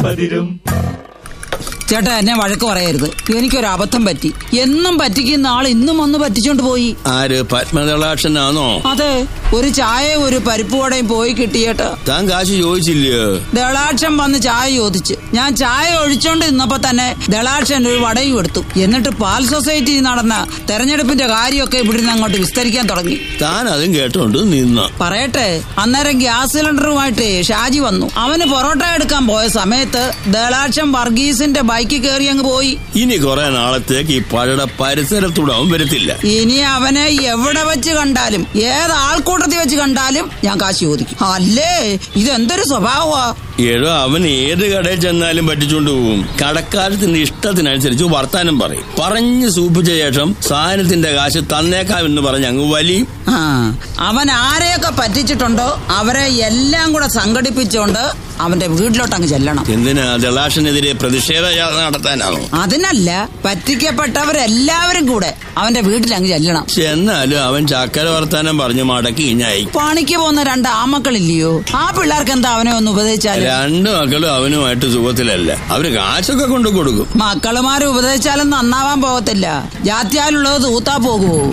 പതിരും ചേട്ടാ എന്നെ വഴക്ക് പറയരുത് എനിക്കൊരു അബദ്ധം പറ്റി എന്നും പറ്റിക്കുന്ന ആൾ ഇന്നും ഒന്ന് പറ്റിച്ചോണ്ട് പോയി ആര് പത്മദളാക്ഷനാണോ അതെ ഒരു ചായയും ഒരു പരിപ്പുവടയും പോയി കിട്ടിയേട്ടാ താൻ കാശ് ചോദിച്ചില്ലയോ ദളാക്ഷൻ വന്ന് ചായ ചോദിച്ച് ഞാൻ ചായ ഒഴിച്ചോണ്ട് നിന്നപ്പോ തന്നെ ദളാക്ഷൻ ഒരു വടയും എടുത്തു എന്നിട്ട് പാൽ സൊസൈറ്റി നടന്ന തെരഞ്ഞെടുപ്പിന്റെ കാര്യമൊക്കെ ഇവിടുന്ന് അങ്ങോട്ട് വിസ്തരിക്കാൻ തുടങ്ങി താൻ അതും കേട്ടോണ്ട് നിന്ന പറയട്ടെ അന്നേരം ഗ്യാസ് സിലിണ്ടറുമായിട്ട് ഷാജി വന്നു അവന് പൊറോട്ട എടുക്കാൻ പോയ സമയത്ത് ദളാക്ഷം വർഗീസിന്റെ ബൈക്കിൽ കയറി അങ്ങ് പോയി ഇനി കുറെ നാളത്തേക്ക് ഈ പഴയുടെ പരിസരത്തൂടെ അവൻ വരത്തില്ല ഇനി അവനെ എവിടെ വെച്ച് കണ്ടാലും ഏത് ആൾക്കൂട്ടത്തിൽ വെച്ച് കണ്ടാലും ഞാൻ കാശ് ചോദിക്കും അല്ലേ ഇതെന്തൊരു സ്വഭാവമാ ഏഴോ അവൻ ഏത് കടയിൽ ചെന്നാലും പറ്റിച്ചുകൊണ്ട് പോകും കടക്കാരത്തിന്റെ ഇഷ്ടത്തിനനുസരിച്ച് വർത്താനം പറയും പറഞ്ഞു സൂപ്പിച്ച ശേഷം സാധനത്തിന്റെ കാശ് തന്നേക്കാം എന്ന് പറഞ്ഞ് അങ്ങ് വലിയും ആ അവൻ ആരെയൊക്കെ പറ്റിച്ചിട്ടുണ്ടോ അവരെ എല്ലാം കൂടെ സംഘടിപ്പിച്ചോണ്ട് അവന്റെ വീട്ടിലോട്ട് അങ്ങ് ചെല്ലണം എന്തിനാ ദളാഷിനെതിരെ പ്രതിഷേധ യാത്ര നടത്താനാണോ അതിനല്ല പറ്റിക്കപ്പെട്ടവരെല്ലാവരും കൂടെ അവന്റെ വീട്ടിൽ അങ്ങ് ചെല്ലണം ചെന്നാലും അവൻ ചാക്കര വർത്താനം പറഞ്ഞു മടക്കി ഇഞ്ഞായി പണിക്ക് പോകുന്ന രണ്ട് ആമക്കളില്ലയോ ആ പിള്ളേർക്ക് എന്താ അവനെ ഒന്ന് ഉപദേശിച്ചാല് രണ്ടു മക്കളും അവനുമായിട്ട് സുഖത്തിലല്ല അവര് കാശൊക്കെ കൊണ്ടു കൊടുക്കും മക്കളുമാരെ ഉപദേശിച്ചാലും നന്നാവാൻ പോകത്തില്ല ജാത്യാലുള്ളത് തൂത്താ പോകുമോ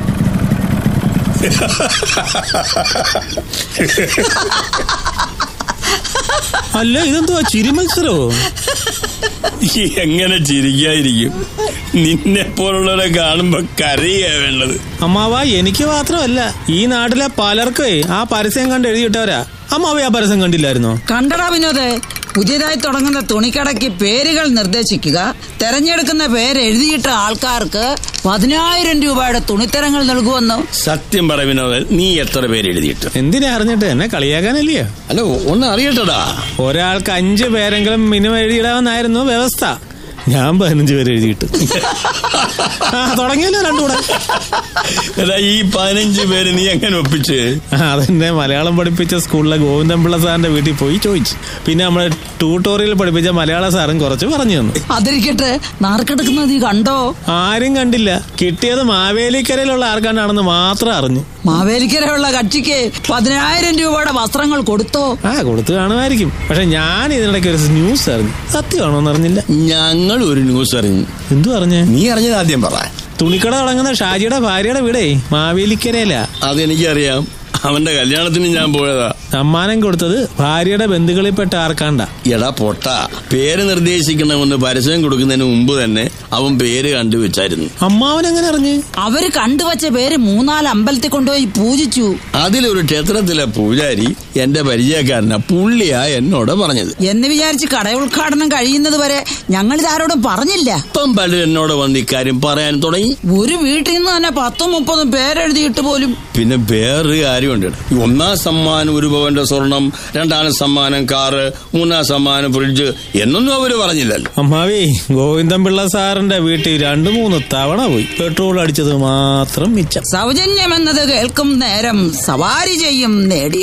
അല്ല ഇതെന്തുവാ ചിരി മത്സരോ എങ്ങനെ ചിരിക്കാതിരിക്കും നിന്നെ പോലുള്ളവരെ കാണുമ്പോ കരയുക വേണ്ടത് അമ്മാവ എനിക്ക് മാത്രമല്ല ഈ നാട്ടിലെ പലർക്കേ ആ പരസ്യം കണ്ട് എഴുതിയിട്ടവരാ അമ്മാവ ആ പരസ്യം കണ്ടില്ലായിരുന്നോ കണ്ടടാ വിനോദ് പുതിയതായി തുടങ്ങുന്ന തുണിക്കടയ്ക്ക് പേരുകൾ നിർദ്ദേശിക്കുക തെരഞ്ഞെടുക്കുന്ന പേര് എഴുതിയിട്ട ആൾക്കാർക്ക് പതിനായിരം രൂപയുടെ തുണിത്തരങ്ങൾ നൽകുമെന്ന് സത്യം പറ വിനോദൻ നീ എത്ര പേര് എഴുതിയിട്ട് എന്തിനാ അറിഞ്ഞിട്ട് എന്നെ കളിയാക്കാനല്ലേ അല്ല ഒന്ന് അറിയട്ടടാ ഒരാൾക്ക് അഞ്ച് പേരെങ്കിലും മിനിമം എഴുതിയിടാമെന്നായിരുന്നു വ്യവസ്ഥ ഞാൻ പതിനഞ്ച് പേര് എഴുതിയിട്ട് ആ തുടങ്ങിയല്ലോ രണ്ടുകൂടെ എടാ ഈ പതിനഞ്ച് പേര് നീ എങ്ങനെ ഒപ്പിച്ച് ആ, അതെന്നെ മലയാളം പഠിപ്പിച്ച സ്കൂളിലെ ഗോവിന്ദൻപിള്ള സാറിന്റെ വീട്ടിൽ പോയി ചോദിച്ചു പിന്നെ നമ്മളെ ട്യൂട്ടോറിയൽ പഠിപ്പിച്ച മലയാള സാറും കുറച്ച് പറഞ്ഞു തന്നു അതിരിക്കട്ടെ നാർക്കെടുക്കുന്നത് നീ കണ്ടോ ആരും കണ്ടില്ല കിട്ടിയത് മാവേലിക്കരയിലുള്ള ആർക്കാണ്ടാണെന്ന് മാത്രം അറിഞ്ഞു മാവേലിക്കരയുള്ള കക്ഷിക്ക് പതിനായിരം രൂപയുടെ വസ്ത്രങ്ങൾ കൊടുത്തോ ആ കൊടുത്തു കാണുമായിരിക്കും പക്ഷെ ഞാൻ ഇതിനിടയ്ക്ക് ഒരു ന്യൂസ് അറിഞ്ഞു സത്യമാണോന്ന് അറിഞ്ഞില്ല ഞങ്ങൾ ഒരു ന്യൂസ് അറിഞ്ഞു എന്തു അറിഞ്ഞേ നീ അറിഞ്ഞത് ആദ്യം പറ തുണിക്കട തുടങ്ങുന്ന ഷാജിയുടെ ഭാര്യയുടെ വീടേ മാവേലിക്കരയില അതെനിക്കറിയാം അവന്റെ കല്യാണത്തിന് ഞാൻ പോയതാ സമ്മാനം കൊടുത്തത് ഭാര്യയുടെ ബന്ധുക്കളിൽപ്പെട്ട ആർക്കാണ്ട എടാ പൊട്ട പേര് നിർദ്ദേശിക്കണമെന്ന് പരസ്യം കൊടുക്കുന്നതിന് മുമ്പ് തന്നെ അവൻ പേര് കണ്ടുവച്ചായിരുന്നു അമ്മാവൻ എങ്ങനെ അറിഞ്ഞ് അവര് കണ്ടുവച്ച പേര് മൂന്നാല് അമ്പലത്തിൽ കൊണ്ടുപോയി പൂജിച്ചു അതിലൊരു ക്ഷേത്രത്തിലെ പൂജാരി എന്റെ പരിചയക്കാരനാ പുള്ളിയാ എന്നോട് പറഞ്ഞത് എന്ന് വിചാരിച്ച് കട ഉദ്ഘാടനം കഴിയുന്നത് വരെ ഞങ്ങൾ ഇതാരോടും പറഞ്ഞില്ല ഇപ്പം പലരും എന്നോട് വന്ന് ഇക്കാര്യം പറയാൻ തുടങ്ങി ഒരു വീട്ടിൽ നിന്ന് തന്നെ പത്തും മുപ്പതും പേരെഴുതിയിട്ട് പോലും പിന്നെ വേറൊരു കാര്യമുണ്ട് ഈ ഒന്നാം സമ്മാനം ഒരു പവന്റെ സ്വർണം രണ്ടാം സമ്മാനം കാറ് മൂന്നാം സമ്മാനം ഫ്രിഡ്ജ് എന്നൊന്നും അവര് പറഞ്ഞില്ലല്ലോ അമ്മാവേ ഗോവിന്ദൻപിള്ള സാറിന്റെ വീട്ടിൽ രണ്ടു മൂന്ന് തവണ പോയി പെട്രോൾ അടിച്ചത് മാത്രം മിച്ചം സൗജന്യമെന്നത് കേൾക്കും നേരം സവാരി ചെയ്യും നേടി